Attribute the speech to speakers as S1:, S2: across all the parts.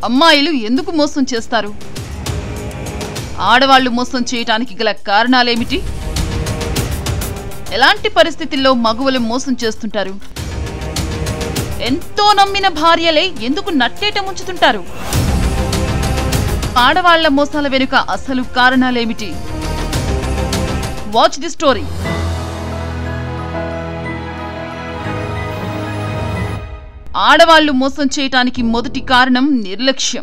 S1: అమ్మాయిలు ఎందుకు మోసం చేస్తారు ఆడవాళ్లు మోసం చేయటానికి గల కారణాలేమిటి ఎలాంటి పరిస్థితుల్లో మగువలు మోసం చేస్తుంటారు ఎంతో నమ్మిన భార్యలే ఎందుకు నట్టేట ముంచుతుంటారు ఆడవాళ్ల మోసాల వెనుక అసలు కారణాలేమిటి వాచ్ ది స్టోరీ ఆడవాళ్లు మోసం చేయటానికి మొదటి కారణం నిర్లక్ష్యం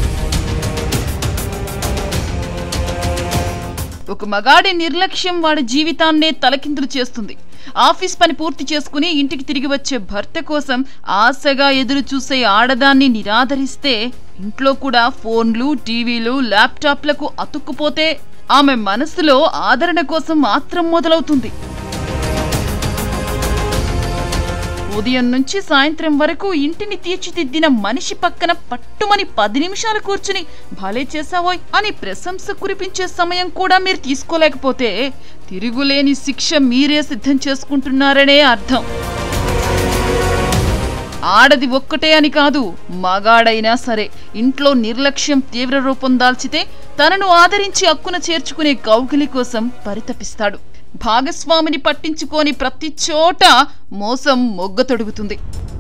S1: ఒక మగాడి నిర్లక్ష్యం వాడి జీవితాన్నే తలకిందులు చేస్తుంది ఆఫీస్ పని పూర్తి చేసుకుని ఇంటికి తిరిగి వచ్చే భర్త కోసం ఆశగా ఎదురు చూసే ఆడదాన్ని నిరాదరిస్తే ఇంట్లో కూడా ఫోన్లు టీవీలు ల్యాప్టాప్లకు అతుక్కుపోతే ఆమె మనసులో ఆదరణ కోసం మాత్రం మొదలవుతుంది ఉదయం నుంచి సాయంత్రం వరకు ఇంటిని తీర్చిదిద్దిన మనిషి పక్కన పట్టుమని పది నిమిషాలు కూర్చుని భలే చేసావోయ్ అని ప్రశంస కురిపించే సమయం కూడా మీరు తీసుకోలేకపోతే తిరుగులేని శిక్ష మీరే సిద్ధం చేసుకుంటున్నారనే అర్థం ఆడది ఒక్కటే అని కాదు మగాడైనా సరే ఇంట్లో నిర్లక్ష్యం తీవ్ర రూపం దాల్చితే తనను ఆదరించి అక్కున చేర్చుకునే కౌగిలి కోసం పరితపిస్తాడు భాగస్వామిని పట్టించుకోని ప్రతి చోట మోసం మొగ్గ తొడుగుతుంది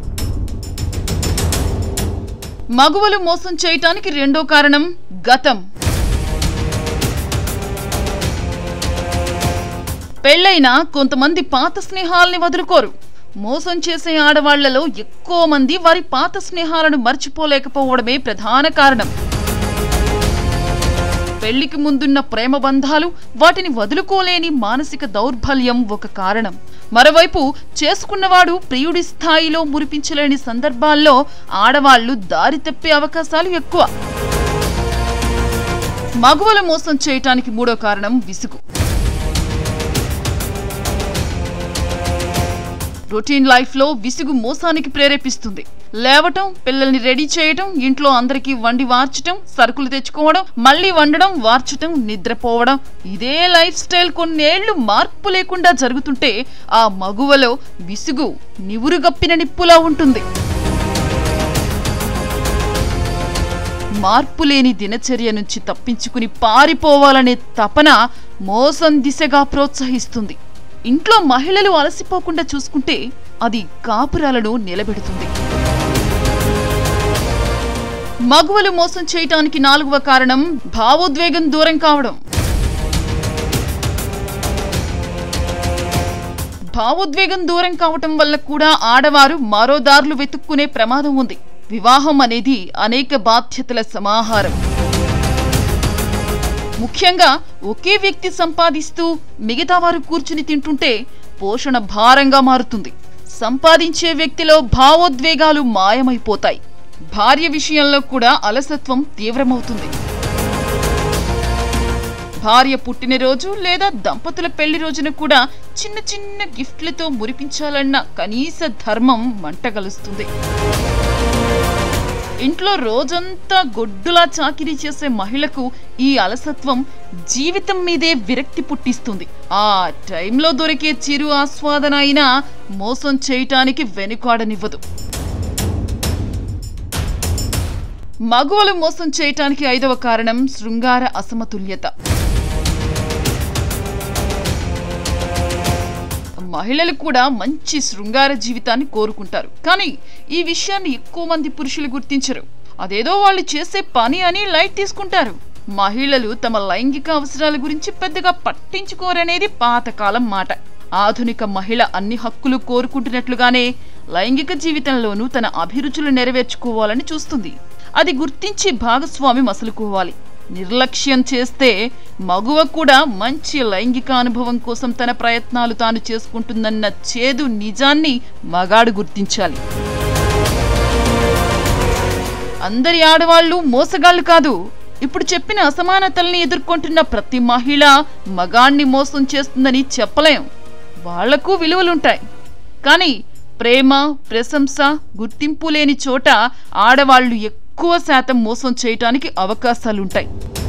S1: మగువలు మోసం చేయటానికి రెండో కారణం గతం పెళ్ళైన కొంతమంది పాత స్నేహాల్ని వదులుకోరు మోసం చేసే ఆడవాళ్లలో ఎక్కువ మంది వారి పాత స్నేహాలను మర్చిపోలేకపోవడమే ప్రధాన కారణం పెళ్లికి ముందున్న ప్రేమ బంధాలు వాటిని వదులుకోలేని మానసిక దౌర్బల్యం ఒక కారణం మరోవైపు చేసుకున్నవాడు ప్రియుడి స్థాయిలో మురిపించలేని సందర్భాల్లో ఆడవాళ్లు దారి తప్పే అవకాశాలు ఎక్కువ మగువల మోసం చేయటానికి మూడో కారణం విసుగు రొటీన్ లైఫ్లో విసుగు మోసానికి ప్రేరేపిస్తుంది లేవటం పిల్లల్ని రెడీ చేయటం ఇంట్లో అందరికీ వండి వార్చటం సరుకులు తెచ్చుకోవడం మళ్ళీ వండడం వార్చటం నిద్రపోవడం ఇదే లైఫ్ స్టైల్ కొన్నేళ్లు మార్పు లేకుండా జరుగుతుంటే ఆ మగువలో విసుగు నివురుగప్పిన నిప్పులా ఉంటుంది మార్పు లేని దినచర్య నుంచి తప్పించుకుని పారిపోవాలనే తపన మోసం దిశగా ప్రోత్సహిస్తుంది ఇంట్లో మహిళలు అలసిపోకుండా చూసుకుంటే అది కాపురాలను నిలబెడుతుంది మగువలు మోసం చేయటానికి నాలుగవ కారణం భావోద్వేగం దూరం కావడం భావోద్వేగం దూరం కావటం వల్ల కూడా ఆడవారు మరో దారులు వెతుక్కునే ప్రమాదం ఉంది వివాహం అనేది అనేక బాధ్యతల సమాహారం ముఖ్యంగా ఒకే వ్యక్తి సంపాదిస్తూ మిగతా వారు కూర్చుని తింటుంటే పోషణ భారంగా మారుతుంది సంపాదించే వ్యక్తిలో భావోద్వేగాలు మాయమైపోతాయి భార్య విషయంలో కూడా అలసత్వం తీవ్రమవుతుంది భార్య పుట్టినరోజు లేదా దంపతుల పెళ్లి రోజున కూడా చిన్న చిన్న గిఫ్ట్లతో మురిపించాలన్న కనీస ధర్మం మంటగలుస్తుంది ఇంట్లో రోజంతా గొడ్డులా చాకిరీ చేసే మహిళకు ఈ అలసత్వం జీవితం మీదే విరక్తి పుట్టిస్తుంది ఆ టైంలో దొరికే చిరు ఆస్వాదన అయినా మోసం చేయటానికి వెనుకాడనివ్వదు మగువలు మోసం చేయటానికి ఐదవ కారణం శృంగార అసమతుల్యత మహిళలు కూడా మంచి శృంగార జీవితాన్ని కోరుకుంటారు కానీ ఈ విషయాన్ని ఎక్కువ మంది పురుషులు గుర్తించరు అదేదో వాళ్ళు చేసే పని అని లైట్ తీసుకుంటారు మహిళలు తమ లైంగిక అవసరాల గురించి పెద్దగా పట్టించుకోరనేది పాతకాలం మాట ఆధునిక మహిళ అన్ని హక్కులు కోరుకుంటున్నట్లుగానే లైంగిక జీవితంలోనూ తన అభిరుచులు నెరవేర్చుకోవాలని చూస్తుంది అది గుర్తించి భాగస్వామి మసలుకోవాలి నిర్లక్ష్యం చేస్తే మగువ కూడా మంచి లైంగిక అనుభవం కోసం తన ప్రయత్నాలు తాను చేసుకుంటుందన్న చేదు నిజాన్ని మగాడు గుర్తించాలి అందరి ఆడవాళ్ళు మోసగాళ్ళు కాదు ఇప్పుడు చెప్పిన అసమానతల్ని ఎదుర్కొంటున్న ప్రతి మహిళ మగాణ్ణి మోసం చేస్తుందని చెప్పలేం వాళ్లకు విలువలుంటాయి కానీ ప్రేమ ప్రశంస గుర్తింపు లేని చోట ఆడవాళ్లు ఎక్కువ శాతం మోసం చేయటానికి అవకాశాలుంటాయి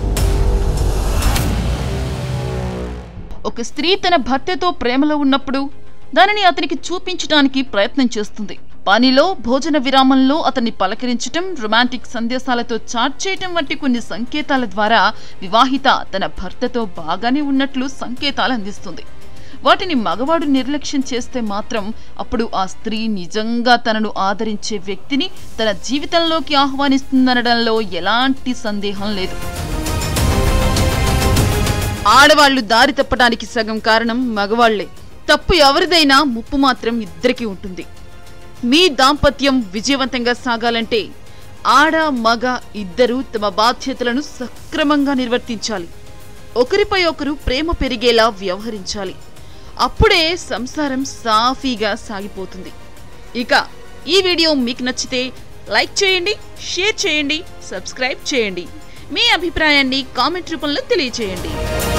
S1: ఒక స్త్రీ తన భర్తతో ప్రేమలో ఉన్నప్పుడు దానిని అతనికి చూపించడానికి ప్రయత్నం చేస్తుంది పనిలో భోజన విరామంలో అతన్ని పలకరించటం రొమాంటిక్ సందేశాలతో చాట్ చేయటం వంటి కొన్ని సంకేతాల ద్వారా వివాహిత తన భర్తతో బాగానే ఉన్నట్లు సంకేతాలు అందిస్తుంది వాటిని మగవాడు నిర్లక్ష్యం చేస్తే మాత్రం అప్పుడు ఆ స్త్రీ నిజంగా తనను ఆదరించే వ్యక్తిని తన జీవితంలోకి ఆహ్వానిస్తుందనడంలో ఎలాంటి సందేహం లేదు ఆడవాళ్లు దారి తప్పడానికి సగం కారణం మగవాళ్లే తప్పు ఎవరిదైనా ముప్పు మాత్రం ఇద్దరికీ ఉంటుంది మీ దాంపత్యం విజయవంతంగా సాగాలంటే ఆడ మగ ఇద్దరూ తమ బాధ్యతలను సక్రమంగా నిర్వర్తించాలి ఒకరిపై ఒకరు ప్రేమ పెరిగేలా వ్యవహరించాలి అప్పుడే సంసారం సాఫీగా సాగిపోతుంది ఇక ఈ వీడియో మీకు నచ్చితే లైక్ చేయండి షేర్ చేయండి సబ్స్క్రైబ్ చేయండి మీ అభిప్రాయాన్ని కామెంట్ రూపంలో తెలియచేయండి